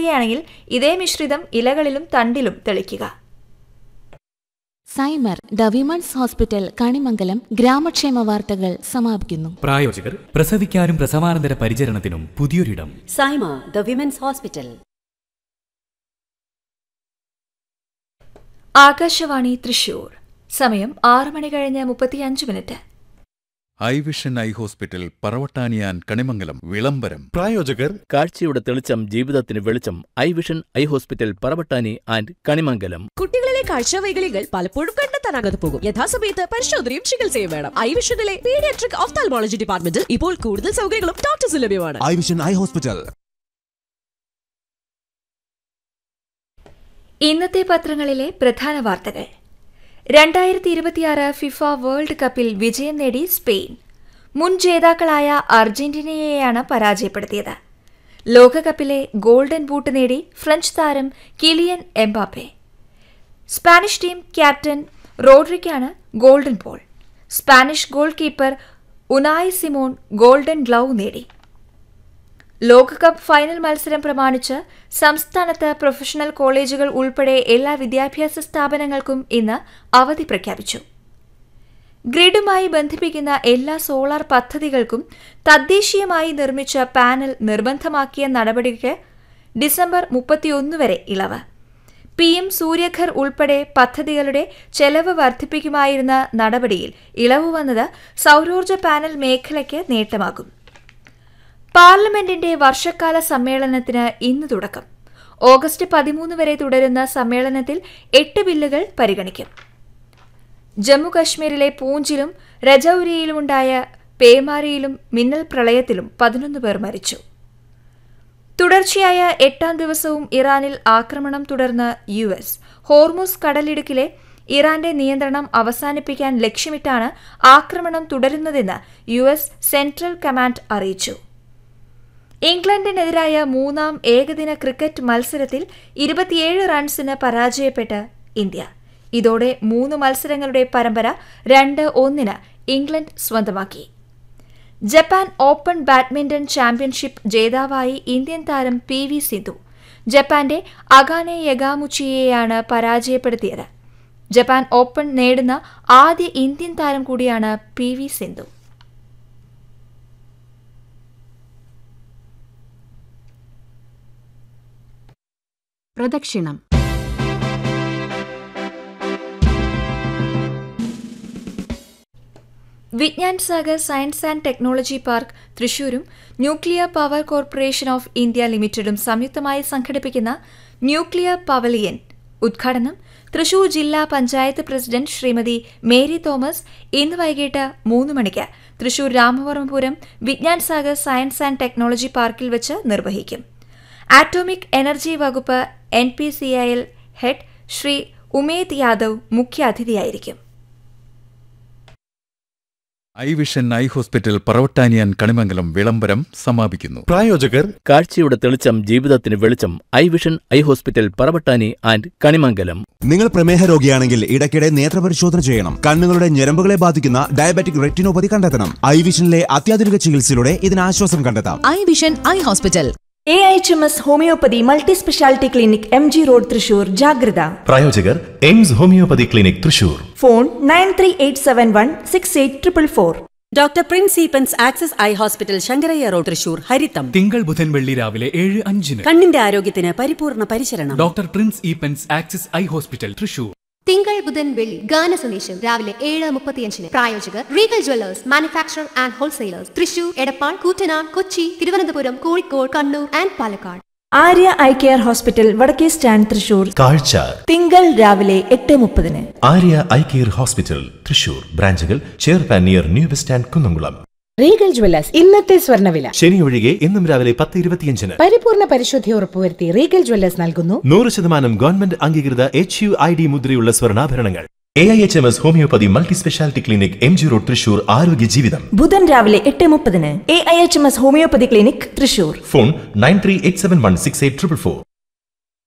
തയ്യാറാകുകയാണെങ്കിൽ ഇതേ മിശ്രിതം ഇലകളിലും തണ്ടിലും തെളിക്കുക Saima the women's hospital Kanimangalam ഗ്രാമക്ഷേമ വാർത്തകൾ സമാപിക്കുന്നു പ്രായോജകർ പ്രസവിക്കാനും പ്രസവാനന്തര പരിചരണത്തിനും പുതിയൊരിടം Saima the women's hospital Akashvani Thrissur സമയം ആറ് മണി കഴിഞ്ഞ് മുപ്പത്തിയഞ്ച് minute eye vision eye hospital പറവട്ടാനിയാൻ കണിമംഗലം വിളംബരം പ്രായോജകർ കാഴ്ചയുടെ തെളിച്ചം ജീവിതത്തിന് വെളിച്ചം eye vision eye hospital Paravattani and Kanimangalam കുട്ടികളിലെ കാഴ്ചവൈകല്യങ്ങൾ പലപ്പോഴും കണ്ടെത്താനാകാതെ പോകും യഥാസമയത്ത് പരിശോധനയും ചികിത്സയും വേണം ഐ വിഷനിലെ പീഡിയാട്രിക് ഓഫ്താൽമോളജി ഡിപ്പാർട്ട്മെന്റിൽ ഇപ്പോൾ കൂടുതൽ സൗകര്യങ്ങളും ഡോക്ടേഴ്സ് ലഭ്യമാണ് ഐ വിഷൻ ഐ ഹോസ്പിറ്റൽ ഇന്നത്തെ പത്രങ്ങളിലെ പ്രധാന വാർത്തകൾ രണ്ടായിരത്തി ഇരുപത്തിയാറ് ഫിഫ വേൾഡ് കപ്പിൽ വിജയം നേടി സ്പെയിൻ മുൻ ജേതാക്കളായ അർജന്റീനയെയാണ് പരാജയപ്പെടുത്തിയത് ലോകകപ്പിലെ ഗോൾഡൻ ബൂട്ട് നേടി ഫ്രഞ്ച് താരം Kylian Mbappe Spanish team captain റോഡ്രിക്കാണ് golden ball Spanish goal keeper Unai Simon golden glove നേടി ലോകകപ്പ് ഫൈനൽ മത്സരം പ്രമാണിച്ച് സംസ്ഥാനത്ത് പ്രൊഫഷണൽ കോളേജുകൾ ഉൾപ്പെടെ എല്ലാ വിദ്യാഭ്യാസ സ്ഥാപനങ്ങൾക്കും ഇന്ന് അവധി പ്രഖ്യാപിച്ചു ഗ്രിഡുമായി ബന്ധിപ്പിക്കുന്ന എല്ലാ സോളാർ പദ്ധതികൾക്കും തദ്ദേശീയമായി നിർമ്മിച്ച പാനൽ നിർബന്ധമാക്കിയ നടപടിക്ക് ഡിസംബർ മുപ്പത്തിയൊന്ന് വരെ ഇളവ് പി എം സൂര്യഘർ ഉൾപ്പെടെ പദ്ധതികളുടെ ചെലവ് വർദ്ധിപ്പിക്കുമായിരുന്ന നടപടിയിൽ ഇളവ് വന്നത് സൌരോർജ്ജ പാനൽ മേഖലയ്ക്ക് നേട്ടമാകും പാർലമെന്റിന്റെ വർഷക്കാല സമ്മേളനത്തിന് ഇന്ന് തുടക്കം ഓഗസ്റ്റ് പതിമൂന്ന് വരെ തുടരുന്ന സമ്മേളനത്തിൽ എട്ട് ബില്ലുകൾ പരിഗണിക്കും ജമ്മുകശ്മീരിലെ പൂഞ്ചിലും രജൌരിയിലുമുണ്ടായ പേമാരിയിലും മിന്നൽ പ്രളയത്തിലും പതിനൊന്ന് പേർ മരിച്ചു തുടർച്ചയായ എട്ടാം ദിവസവും ഇറാനിൽ ആക്രമണം തുടർന്ന് യു എസ് ഹോർമുസ് കടലിടുക്കിലെ ഇറാന്റെ നിയന്ത്രണം അവസാനിപ്പിക്കാൻ ലക്ഷ്യമിട്ടാണ് ആക്രമണം തുടരുന്നതെന്ന് യു എസ് സെൻട്രൽ കമാൻഡ് അറിയിച്ചു ഇംഗ്ലണ്ടിനെതിരായ മൂന്നാം ഏകദിന ക്രിക്കറ്റ് മത്സരത്തിൽ ഇരുപത്തിയേഴ് റൺസിന് പരാജയപ്പെട്ട് ഇന്ത്യ ഇതോടെ മൂന്ന് മത്സരങ്ങളുടെ പരമ്പര രണ്ട് ഒന്നിന് ഇംഗ്ലണ്ട് സ്വന്തമാക്കി ജപ്പാൻ ഓപ്പൺ ബാഡ്മിന്റൺ ചാമ്പ്യൻഷിപ്പ് ജേതാവായി ഇന്ത്യൻ താരം പി വി സിന്ധു ജപ്പാന്റെ അഗാനെ യഗാമുച്ചിയെയാണ് പരാജയപ്പെടുത്തിയത് ജപ്പാൻ ഓപ്പൺ നേടുന്ന ആദ്യ ഇന്ത്യൻ താരം കൂടിയാണ് പി വി സിന്ധു പ്രദക്ഷിണം Vigyan Sagar science and technology park തൃശൂരും nuclear power corporation of India ലിമിറ്റഡും സംയുക്തമായി സംഘടിപ്പിക്കുന്ന ന്യൂക്ലിയർ പവലിയൻ ഉദ്ഘാടനം തൃശൂർ ജില്ലാ panchayat president Shrimati Mary Thomas ഇന്ന് വൈകിട്ട് മൂന്ന് മണിക്ക് Thrissur Ramavarmapuram Vigyan Sagar science and technology പാർക്കിൽ വെച്ച് നിർവഹിക്കും ആറ്റോമിക് എനർജി വകുപ്പ് N P C I L head Shri Umed Yadav മുഖ്യാതിഥിയായിരിക്കും ഐ വിഷൻ ഐ ഹോസ്പിറ്റൽ പറവട്ടാനിയാൻ കണിമംഗലം വിളംബരം സമാപിക്കുന്നു പ്രായോജകർ കാഴ്ചയുടെ തെളിച്ചം ജീവിതത്തിന് വെളിച്ചം eye vision eye hospital Paravattani and Kanimangalam നിങ്ങൾ പ്രമേഹ രോഗിയാണെങ്കിൽ ഇടയ്ക്കിടെ നേത്രപരിശോധന ചെയ്യണം കണ്ണുകളുടെ ഞരമ്പുകളെ ബാധിക്കുന്ന ഡയബറ്റിക് റെറ്റിനോപ്പതി കണ്ടെത്തണം ഐ വിഷനിലെ അത്യാധുനിക ചികിത്സയിലൂടെ ഇതിന് ആശ്വാസം കണ്ടെത്താം eye vision eye hospital A H M S homoeopathy multi speciality clinic M G road Thrissur ജാഗ്രത പ്രായോജകർ AIMS homoeopathy clinic Thrissur phone nine three eight seven one six eight triple four doctor Prince Eappen's access eye hospital Sankaraiah road Thrissur ഹരിത്തം തിങ്കൾ ബുധൻ വെള്ളി രാവിലെ ഏഴ് അഞ്ചിന് കണ്ണിന്റെ ആരോഗ്യത്തിന് പരിപൂർണ പരിചരണം doctor Prince Eappen's Axis eye hospital Thrissur തിങ്കൾ ബുധൻ വെള്ളി ഗാന സന്ദേശം രാവിലെ ഏഴ് മുപ്പത്തിയഞ്ചിന് പ്രായോജകർ Regal jewellers manufacture and wholesalers Thrissur Edappal Koottanad Kochi Thiruvananthapuram Kozhikode Kannur and Palakkad Arya eye care hospital വടക്കേ സ്റ്റാൻഡ് തൃശൂർ കാഴ്ച തിങ്കൾ രാവിലെ എട്ട് മുപ്പതിന് Arya eye care hospital Thrissur ബ്രാഞ്ചുകൾ ചേർപ്പാൻ near new bus stand Kunnamkulam Regal jewellers ഇന്നത്തെ സ്വർണ്ണവില ശനി ഒഴികെ ഇന്നും രാവിലെ പത്ത് ഇരുപത്തിയഞ്ചിന് പരിപൂർണ പരിശുദ്ധി ഉറപ്പുവരുത്തി റീഗൽ ജ്വല്ലേഴ്സ് നൽകുന്നു നൂറ് ശതമാനം ഗവൺമെന്റ് അംഗീകൃത എച്ച് യു ഐ ഡി മുദ്രയുള്ള സ്വർണ്ണാഭരണങ്ങൾ A I H M S homoeopathy multi speciality clinic M G road Thrissur ആരോഗ്യ ജീവിതം ബുധൻ രാവിലെ എട്ട് മുപ്പതിന് A I H M S homoeopathy clinic Thrissur phone nine three eight seven one six eight triple four